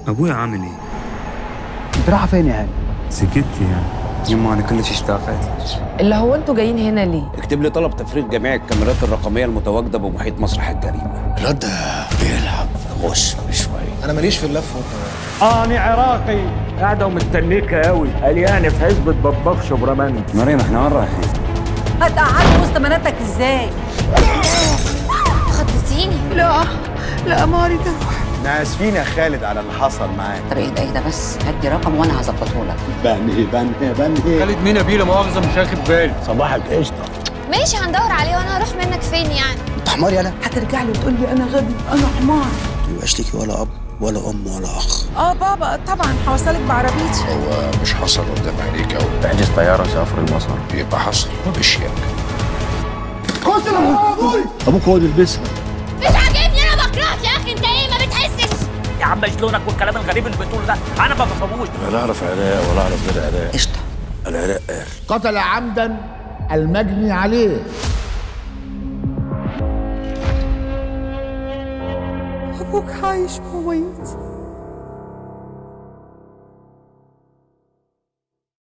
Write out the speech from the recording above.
ابوي عامل ايه؟ انت رايحه فين يا هاني؟ سكت يعني يما انا كلش اشتاقت لك اللي هو انتوا جايين هنا ليه؟ اكتب لي طلب تفريغ جميع الكاميرات الرقميه المتواجده بمحيط مسرح الجريمه الواد ده بيلعب غش شويه انا ماليش في اللف والدوران أنا عراقي قاعدة ومستنيكة أوي قلياني في عزبة بطبخ شبرمان مريم احنا وين رايحين؟ هتقعدي وسط بناتك ازاي؟ خضتيني لا لا ماري ده احنا اسفين يا خالد على اللي حصل معاك طب اهدى اهدى بس هدي رقم وانا هظبطه لك بنهي بنهي بنهي خالد مين بيه مؤاخذة مش واخد بالي صباحك قشطه ماشي هندور عليه وانا هروح منك فين يعني انت حمار يالا هترجع لي وتقول لي انا غبي انا حمار ميبقاش ليكي ولا اب ولا ام ولا اخ اه بابا طبعا هوصلك بعربيتي هو مش حصل قدام عينيك او احجز طياره وسافر المصر يبقى حصل بشياك ابوك هو اللي يلبسها مش عاجبني انا بكرهك يا اخي انت ايه ما بتحسش يا عم شلونك والكلام الغريب اللي بتقوله ده أنا ما بفهموش انا لا اعرف عراق ولا اعرف غير عراق قشطه العراق قال قتل عمدا المجني عليه ابوك عايش وميت